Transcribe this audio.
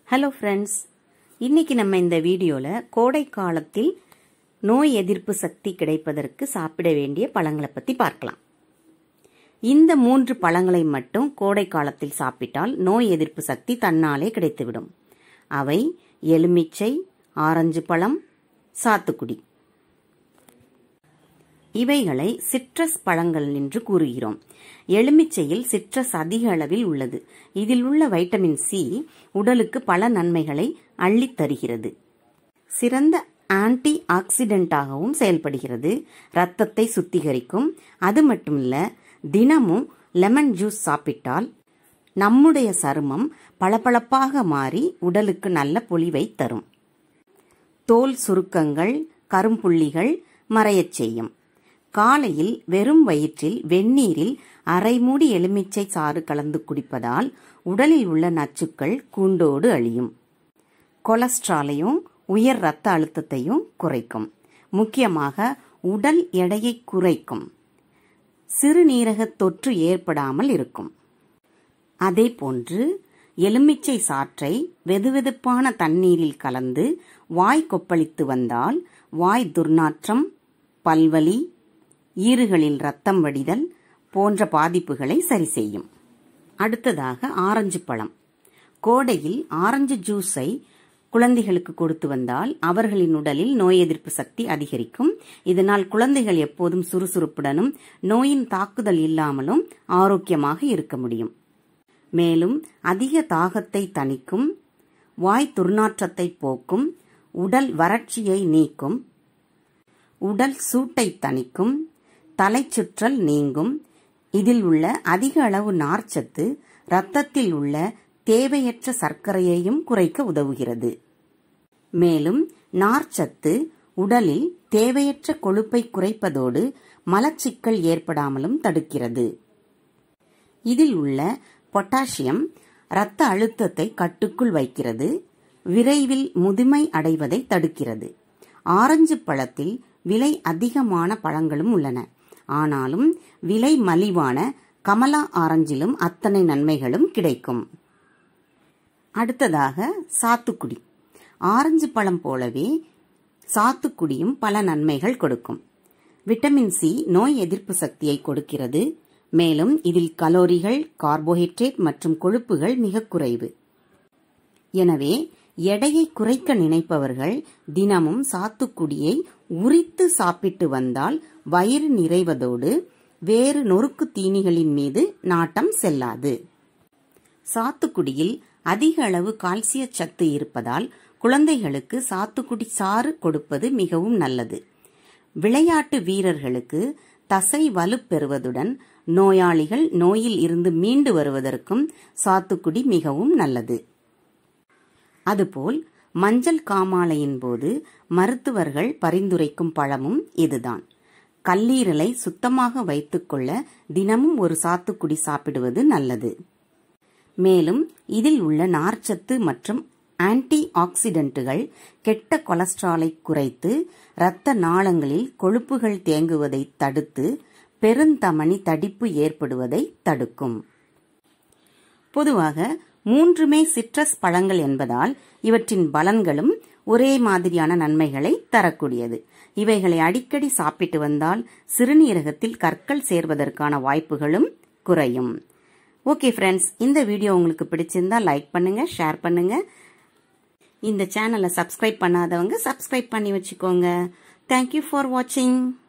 hello friends இன்னைக்கு நம்ம இந்த வீடியோவில் கோடை காலத்தில் நோய் எதிர்ப்பு சக்தி கிடைப்பதற்கு சாப்பிட வேண்டிய பழங்களை பற்றி பார்க்கலாம் இந்த மூன்று பழங்களை மட்டும் கோடை காலத்தில் சாப்பிட்டால் நோய் எதிர்ப்பு சக்தி தன்னாலே கிடைத்துவிடும் அவை எலுமிச்சை ஆரஞ்சு பழம் சாத்துக்குடி இவைகளை சிட்ரஸ் பழங்கள் என்று கூறுகிறோம் எலுமிச்சையில் சிட்ரஸ் அதிக அளவில் உள்ளது இதில் உள்ள வைட்டமின் சி உடலுக்கு பல நன்மைகளை அள்ளித் தருகிறது சிறந்த ஆன்டி ஆக்சிடென்டாகவும் செயல்படுகிறது ரத்தத்தை சுத்திகரிக்கும் அது மட்டுமில்ல தினமும் லெமன் ஜூஸ் சாப்பிட்டால் நம்முடைய சருமம் பளபளப்பாக மாறி உடலுக்கு நல்ல பொலிவை தரும் தோல் சுருக்கங்கள் கரும்புள்ளிகள் மறையச் செய்யும் காலையில் வெறும் வயிற்றில் வெந்நீரில் அரை மூடி எலுமிச்சை சாறு கலந்து குடிப்பதால் உடலில் உள்ள நச்சுக்கள் கூண்டோடு அழியும் கொலஸ்ட்ராலையும் உயர் இரத்த அழுத்தத்தையும் குறைக்கும் முக்கியமாக உடல் எடையை குறைக்கும் சிறுநீரக தொற்று ஏற்படாமல் இருக்கும் அதே போன்று எலுமிச்சை சாற்றை வெதுவெதுப்பான தண்ணீரில் கலந்து வாய் கொப்பளித்து வந்தால் வாய் துர்நாற்றம் பல்வலி ஈறுகளில் ரத்தம் வடிதல் போன்ற பாதிப்புகளை சரி செய்யும் அடுத்ததாக ஆரஞ்சு பழம் கோடையில் ஆரஞ்சு ஜூஸை குழந்தைகளுக்கு கொடுத்து வந்தால் அவர்களின் உடலில் நோய் எதிர்ப்பு சக்தி அதிகரிக்கும் இதனால் குழந்தைகள் எப்போதும் சுறுசுறுப்புடனும் நோயின் தாக்குதல் இல்லாமலும் ஆரோக்கியமாக இருக்க முடியும் மேலும் அதிக தாகத்தை தணிக்கும் வாய் துர்நாற்றத்தை போக்கும் உடல் வறட்சியை நீக்கும் உடல் சூட்டை தணிக்கும் தலைச்சுற்றல் நீங்கும் இதில் உள்ள அதிக அளவு நார்ச்சத்து இரத்தத்தில் உள்ள தேவையற்ற சர்க்கரையையும் குறைக்க உதவுகிறது மேலும் நார்ச்சத்து உடலில் தேவையற்ற கொழுப்பை குறைப்பதோடு மலச்சிக்கல் ஏற்படாமலும் தடுக்கிறது இதில் உள்ள பொட்டாசியம் இரத்த அழுத்தத்தை கட்டுக்குள் வைக்கிறது விரைவில் முதுமை அடைவதை தடுக்கிறது ஆரஞ்சு பழத்தில் விலை அதிகமான பழங்களும் உள்ளன ஆனாலும் விலை மலிவான கமலா ஆரஞ்சிலும் அத்தனை நன்மைகளும் கிடைக்கும் அடுத்ததாக சாத்துக்குடி ஆரஞ்சு பழம் போலவே சாத்துக்குடியும் பல நன்மைகள் கொடுக்கும் விட்டமின் சி நோய் எதிர்ப்பு சக்தியை கொடுக்கிறது மேலும் இதில் கலோரிகள் கார்போஹைட்ரேட் மற்றும் கொழுப்புகள் மிக குறைவு எனவே எடையை குறைக்க நினைப்பவர்கள் தினமும் சாத்துக்குடியை உரித்து சாப்பிட்டு வந்தால் வயிறு நிறைவதோடு வேறு நொறுக்கு தீனிகளின் மீது நாட்டம் செல்லாது சாத்துக்குடியில் அதிக அளவு கால்சிய சத்து இருப்பதால் குழந்தைகளுக்கு சாத்துக்குடி சாறு கொடுப்பது மிகவும் நல்லது விளையாட்டு வீரர்களுக்கு தசை வலுப்பெறுவதுடன் நோயாளிகள் நோயில் இருந்து மீண்டு வருவதற்கும் சாத்துக்குடி மிகவும் நல்லது அதுபோல் மஞ்சள் காமாலையின் போது மருத்துவர்கள் பரிந்துரைக்கும் பழமும் இதுதான் கல்லீரலை சுத்தமாக வைத்துக்கொள்ள தினமும் ஒரு சாத்துக்குடி சாப்பிடுவது நல்லது மேலும் இதில் உள்ள நார்ச்சத்து மற்றும் ஆன்டி ஆக்சிடென்ட்டுகள் கெட்ட கொலஸ்ட்ராலை குறைத்து இரத்த நாளங்களில் கொழுப்புகள் தேங்குவதை தடுத்து பெருந்தமனி தடிப்பு ஏற்படுவதை தடுக்கும் பொதுவாக மூன்றுமே சிட்ரஸ் பழங்கள் என்பதால் இவற்றின் பலன்களும் ஒரே மாதிரியான நன்மைகளை தரக்கூடியது இவைகளை அடிக்கடி சாப்பிட்டு வந்தால் சிறுநீரகத்தில் கற்கள் சேர்வதற்கான வாய்ப்புகளும் குறையும் ஓகே ஃப்ரெண்ட்ஸ் இந்த வீடியோ உங்களுக்கு பிடிச்சிருந்தா லைக் பண்ணுங்க ஷேர் பண்ணுங்க இந்த சேனலை சப்ஸ்கிரைப் பண்ணாதவங்க சப்ஸ்கிரைப் பண்ணி வச்சுக்கோங்க தேங்க்யூ ஃபார் வாட்சிங்